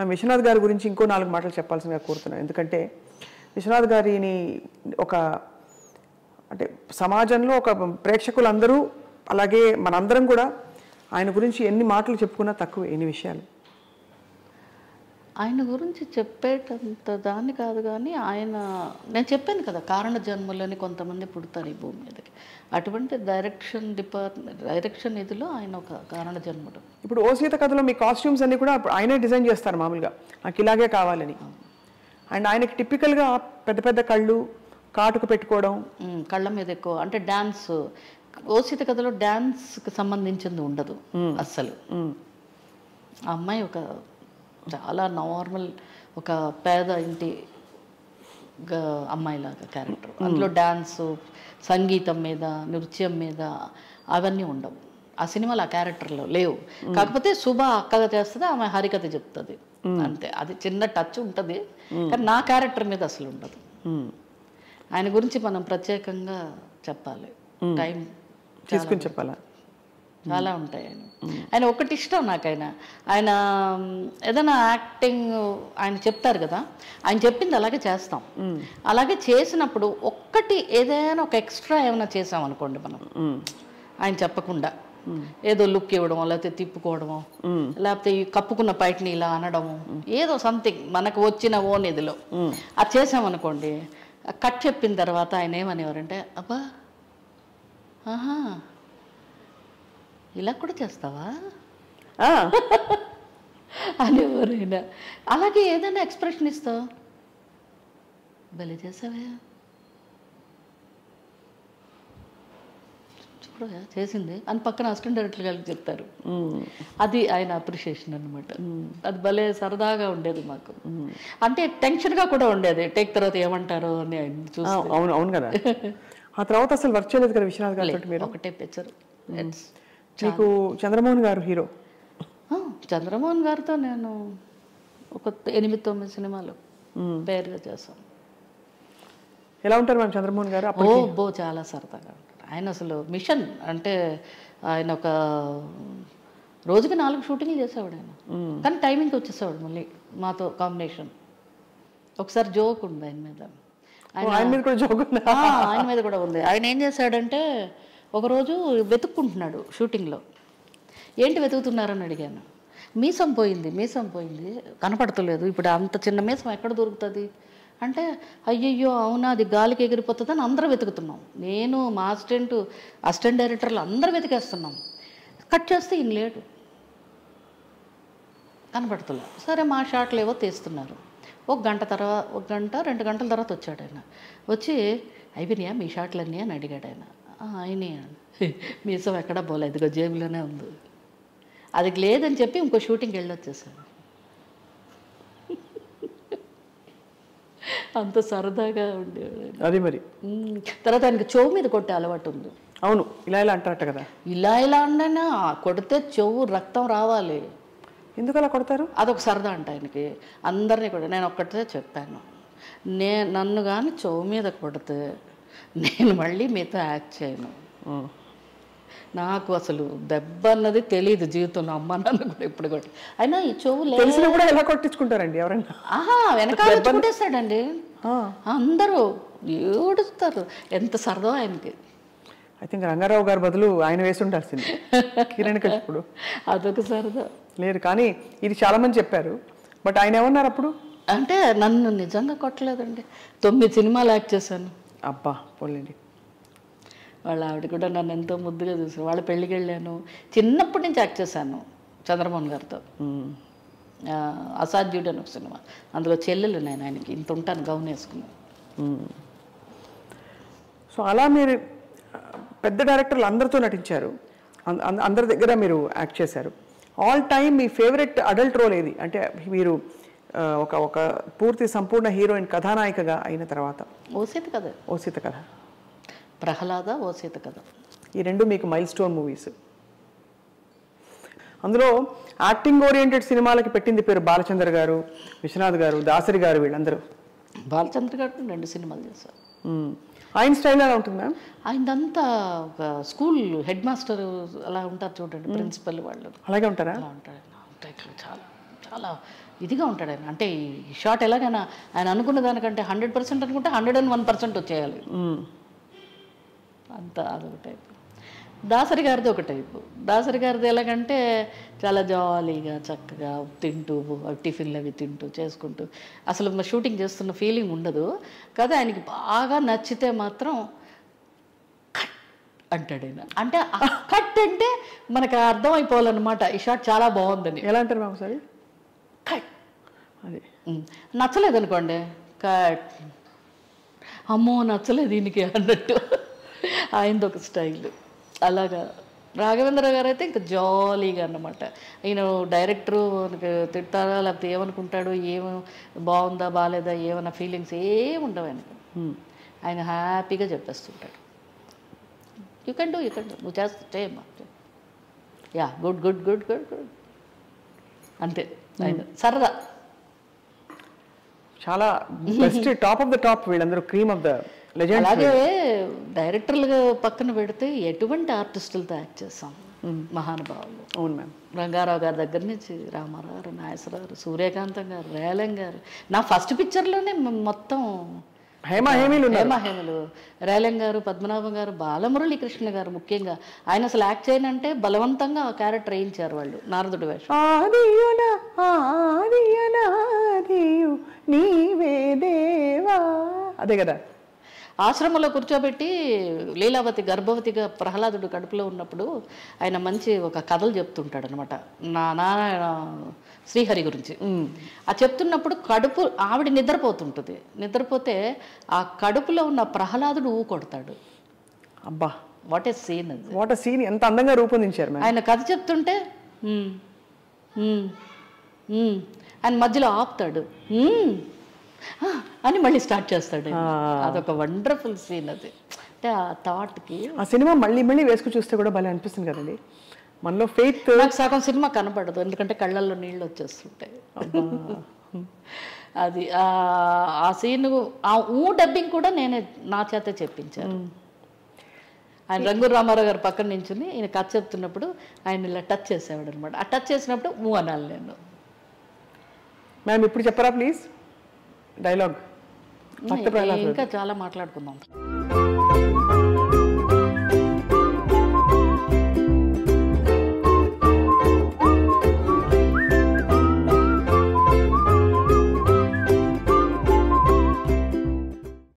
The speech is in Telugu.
మ్యామ్ విశ్వనాథ్ గారి గురించి ఇంకో నాలుగు మాటలు చెప్పాల్సిందిగా కోరుతున్నాను ఎందుకంటే విశ్వనాథ్ గారిని ఒక అంటే సమాజంలో ఒక ప్రేక్షకులందరూ అలాగే మనందరం కూడా ఆయన గురించి ఎన్ని మాటలు చెప్పుకున్నా తక్కువ ఎన్ని విషయాలు ఆయన గురించి చెప్పేటంత దాన్ని కాదు కానీ ఆయన నేను చెప్పాను కదా కారణ జన్మలని కొంతమంది పుడతారు ఈ భూమి మీదకి అటువంటి డైరెక్షన్ డిపార్ట్మెంట్ డైరెక్షన్ ఇదిలో ఆయన ఒక కారణ జన్ముడు ఇప్పుడు ఓ సీత కథలో మీ కాస్ట్యూమ్స్ అన్ని కూడా అప్పుడు ఆయనే డిజైన్ చేస్తారు మామూలుగా నాకు ఇలాగే కావాలని అండ్ ఆయనకి టిపికల్గా పెద్ద పెద్ద కళ్ళు కాటుకు పెట్టుకోవడం ఉమ్, కళ్ళ మీద ఎక్కువ అంటే డ్యాన్స్ ఓసిత కథలో డ్యాన్స్కి సంబంధించింది ఉండదు అస్సలు మ్మ్. ఆ అమ్మాయి ఒక చాలా నార్మల్ ఒక పేద ఇంటి గ- అమ్మాయిలాగా క్యారెక్టర్ అందులో డ్యాన్స్ సంగీతం మీద నృత్యం మీద అవన్నీ ఉండవు ఆ సినిమాలో ఆ క్యారెక్టర్లో లేవు కాకపోతే శుభ అక్కగా చేస్తుంది ఆమె హరికథ చెప్తుంది అంతే అది చిన్న టచ్ ఉంటుంది కానీ నా క్యారెక్టర్ మీద అసలు ఉండదు మ్మ్. ఆయన గురించి మనం ప్రత్యేకంగా చెప్పాలి టైం తీసుకుని చెప్పాలా చాలా ఉంటాయి ఆయన ఆయన ఒకటి ఇష్టం నాకు ఆయన ఆయన మ్, ఏదైనా యాక్టింగ్ ఆయన చెప్తారు కదా ఆయన చెప్పింది అలాగే చేస్తాం అలాగే చేసినప్పుడు ఒక్కటి ఏదైనా ఒక ఎక్స్ట్రా ఏమైనా చేసాం అనుకోండి మనం మ్మ్. ఆయన చెప్పకుండా ఏదో లుక్ ఇవ్వడమో లేకపోతే తిప్పుకోవడమో లేకపోతే ఈ కప్పుకున్న పైటని ఇలా అనడము ఏదో సంథింగ్ మనకు వచ్చిన ఓన్ ఇదిలో అది చేసామనుకోండి కట్ చెప్పిన తర్వాత ఆయన ఏమనేవారంటే అబ్బా ఆహా ఇలా కూడా చేస్తావా ఆ, అనేవారు ఆయన అలాగే ఏదైనా ఎక్స్ప్రెషన్ ఇస్తావు భలే చేసావే చూడగా చేసింది అని పక్కన అసిస్టెంట్ డైరెక్టర్ గారికి చెప్తారు మ్మ్. అది ఆయన అప్రిషియేషన్ అనమాట అది భలే సరదాగా ఉండేది మాకు అంటే టెన్షన్గా కూడా ఉండేది టేక్ తర్వాత ఏమంటారో అని ఆయన ఆ, చూసి అవును అవును కదా ఆ తర్వాత అసలు వర్క్ చేయలేదు కదా విశ్వనాథ్ గారితో మీరు ఒకటే పిక్చర్ మీకు చంద్రమోహన్ గారు హీరో చంద్రమోహన్ గారితో నేను ఒక ఎనిమిది తొమ్మిది సినిమాలు పేరుగా చేశాను ఎలా ఉంటారు మ్యామ్ చంద్రమోహన్ గారు అప్పుడు ఓ బో చాలా సరదాగా ఉంటాడు ఆయన అసలు మిషన్ అంటే ఆయన ఒక రోజుకి నాలుగు షూటింగ్లు చేసేవాడు ఆయన కానీ టైమింగ్కి వచ్చేసేవాడు మళ్ళీ మాతో కాంబినేషన్ ఒకసారి జోక్ ఉంది ఆయన మీద ఓ, ఆయన మీద కూడా జోక్ ఉందా ఆ, ఆయన మీద కూడా ఉంది ఆయన ఏం చేశాడంటే ఒకరోజు వెతుక్కుంటున్నాడు షూటింగ్లో ఏంటి వెతుకుతున్నారని అడిగాను మీసం పోయింది మీసం పోయింది కనపడతలేదు ఇప్పుడు అంత చిన్న మీసం ఎక్కడ దొరుకుతుంది అంటే అయ్యయ్యో అవునా అది గాలికి ఎగిరిపోతుందని అందరూ వెతుకుతున్నాం నేను మా అసిస్టెంట్ అసిస్టెంట్ డైరెక్టర్లు అందరూ వెతికేస్తున్నాం కట్ చేస్తే ఈయన లేడు కనపడతలే సరే మా షాట్లు ఏవో తీస్తున్నారు ఒక గంట తర్వాత ఒక గంట రెండు గంటల తర్వాత వచ్చాడు ఆయన వచ్చి అయిపోయినాయా మీ షాట్లన్నీ అని అడిగాడు ఆయన "ఆ, అయినాయి అని మీసం ఎక్కడా పోలేదు ఇదిగో జేబులోనే ఉంది అది లేదని చెప్పి ఇంకో షూటింగ్కి వెళ్ళొచ్చేసాను అంత సరదాగా ఉండేవాడు ఆయన. అది మరి ఉమ్, తర్వాత ఆయనకి చెవు మీద కొట్టే అలవాటు ఉంది అవును ఇలా ఇలా అంటారట కదా ఇలా ఇలా ఉండైనా కొడితే చెవు రక్తం రావాలి ఎందుకు అలా కొడతారు అదొక సరదా అంట ఆయనకి అందరినీ కూడా నేను ఒక్కటే చెప్పాను నే నన్ను కానీ చెవు మీద కొడితే నేను మళ్ళీ మీతో యాక్ట్ చేయను మ్మ్. నాకు అసలు దెబ్బ అన్నది తెలియదు జీవితంలో అమ్మ నాన్న కూడా ఇప్పుడు కూడా అయినా ఈ చెవు లే తెలిసినా కూడా ఎలా కొట్టించుకుంటారండి ఎవరైనా ఆహా వెనకాల కొట్టేస్తాడండి ఆ. అందరూ ఏడుస్తారు ఎంత సరదా ఆయనకి ఐ థింక్ రంగారావు గారి బదులు ఆయన వేసి ఉండాల్సింది కిరణ్ కృష్ణుడు అదొక సరదా లేరు కానీ ఇది చాలా మంది చెప్పారు బట్ ఆయన ఏమన్నారు అప్పుడు అంటే నన్ను నిజంగా కొట్టలేదండి తొమ్మిది సినిమాలు యాక్ట్ చేశాను అబ్బా పోలేండి వాళ్ళ ఆవిడ కూడా నన్ను ఎంతో ముద్దుగా చూసారు వాళ్ళ పెళ్ళికి వెళ్ళాను చిన్నప్పటి నుంచి యాక్ట్ చేశాను చంద్రమోహన్ గారితో మ్మ్. ఆ, అసాధ్యుడు అని ఒక సినిమా అందులో చెల్లెలు నేను ఆయనకి ఇంత ఉంటాను గౌన్ వేసుకున్నాను మ్మ్. సో అలా మీరు ఆ, పెద్ద డైరెక్టర్లు అందరితో నటించారు అం- అం- అందరి దగ్గర మీరు యాక్ట్ చేశారు ఆల్ టైమ్ మీ ఫేవరెట్ అడల్ట్ రోల్ ఏది అంటే మీరు ఆ, ఒక ఒక పూర్తి సంపూర్ణ హీరోయిన్ కథానాయికగా అయిన తర్వాత ఓసేత కథ ఓ సీత కథ ప్రహ్లాద ఓసేత కథ ఈ రెండు మీకు మైల్ స్టోన్ మూవీస్ అందులో యాక్టింగ్ ఓరియంటెడ్ సినిమాలకి పెట్టింది పేరు బాలచంద్ర గారు విశ్వనాథ్ గారు దాసరి గారు వీళ్ళందరూ బాలచంద్ర గారు రెండు సినిమాలు చేశారు మ్మ్. ఆయన స్టైల్ ఎలా ఉంటుంది మ్యామ్ ఆయనదంతా ఒక స్కూల్ హెడ్ మాస్టర్ అలా ఉంటారు చూడండి ప్రిన్సిపల్ వాళ్ళు అలాగే ఉంటారా అలా ఉంటారు ఆయన. టైటిల్ చాలా చాలా ఇదిగా ఉంటాడు ఆయన అంటే ఈ షాట్ ఎలాగైనా ఆయన అనుకున్న దానికంటే హండ్రెడ్ పర్సెంట్ అనుకుంటే హండ్రెడ్ అండ్ వన్ పర్సెంట్ వచ్చేయాలి అంత అదొక టైపు దాసరి గారిది ఒక టైపు దాసరి గారిది ఎలాగంటే చాలా జాలీగా చక్కగా తింటూ టిఫిన్లు అవి తింటూ చేసుకుంటూ అసలు మా షూటింగ్ చేస్తున్న ఫీలింగ్ ఉండదు కదా ఆయనకి బాగా నచ్చితే మాత్రం కట్ అంటాడు ఆయన అంటే ఆ కట్ అంటే మనకు అర్థం అయిపోవాలన్నమాట ఈ షాట్ చాలా బాగుందని ఎలా అంటారు మ్యామ్ ఒకసారి కట్ అది ఉమ్. నచ్చలేదు అనుకోండి కట్ అమ్మో నచ్చలేదు దీనికి అన్నట్టు ఆయనది ఒక స్టైల్ అలాగా రాఘవేంద్ర గారు అయితే ఇంకా జాలీగా అన్నమాట ఈయన డైరెక్టరు తిట్టారా లేకపోతే ఏమనుకుంటాడు ఏం బాగుందా బాగాలేదా ఏమన్నా ఫీలింగ్స్ ఏమి ఉండవు ఆయనకు ఆయన హ్యాపీగా చెప్పేస్తుంటాడు you can do you can do నువ్వు చేస్తా చేయమ్మా yeah good good good good good అంతే ఆయన సరదా చాలా best top of the top వీళ్ళందరూ క్రీమ్ ఆఫ్ ద లెజెండ్ అలాగే డైరెక్టర్లుగా పక్కన పెడితే ఎటువంటి ఆర్టిస్టులతో యాక్ట్ చేస్తాం మహానుభావులు అవును మ్యామ్ రంగారావు గారి దగ్గర నుంచి రామారావు గారు నాగేశ్వరరావు సూర్యకాంతం గారు రేలం గారు నా ఫస్ట్ పిక్చర్లోనే మొత్తం హేమ హేమీలు ఉన్నారు హేమహేమలు రేలం గారు పద్మనాభం గారు బాలమురళీ కృష్ణ గారు ముఖ్యంగా ఆయన అసలు యాక్ట్ చేయనంటే బలవంతంగా ఆ క్యారెక్టర్ వేయించారు వాళ్ళు నారదుడి వేషం ఆదియున ఆదియనాదియు నీవే దేవా అదే కదా ఆశ్రమంలో కూర్చోబెట్టి లీలావతి గర్భవతిగా ప్రహ్లాదుడు కడుపులో ఉన్నప్పుడు ఆయన మంచి ఒక కథలు చెప్తుంటాడు అనమాట నా నారాయణ శ్రీహరి గురించి ఆ చెప్తున్నప్పుడు కడుపు ఆవిడ నిద్రపోతుంటుంది నిద్రపోతే ఆ కడుపులో ఉన్న ప్రహ్లాదుడు ఊ కొడతాడు అబ్బా వాట్ ఏ సీన్ అది వాట్ సీన్ ఎంత అందంగా రూపొందించారు మ్యామ్ ఆయన కథ చెప్తుంటే "మ్మ్, మ్మ్, మ్మ్" ఆయన మధ్యలో ఆపుతాడు "మ్మ్, ఆ" అని మళ్ళీ స్టార్ట్ చేస్తాడు ఆయన. అదొక వండర్ఫుల్ సీన్ అది అంటే ఆ థాట్కి ఆ సినిమా మళ్ళీ మళ్ళీ వేసుకు చూస్తే కూడా భలే అనిపిస్తుంది కదండి మనలో ఫెయిత్ నాకు సగం సినిమా కనపడదు ఎందుకంటే కళ్ళల్లో నీళ్ళు వచ్చేస్తుంటాయి అది ఆ- ఆ సీన్ ఆ ఊ డబ్బింగ్ కూడా నేనే నా చేతే చెప్పించాను ఆయన రంగు రామారావు గారు పక్కన నించుని ఈయన కథ చెప్తున్నప్పుడు ఆయన ఇలా టచ్ చేసేవాడు అనమాట ఆ టచ్ చేసినప్పుడు ఊ అనాలి నేను మ్యామ్ ఇప్పుడు చెప్పరా ప్లీజ్ డైలాగ్ భక్త ప్రహ్లాద్ ఇంకా చాలా మాట్లాడుకుందాం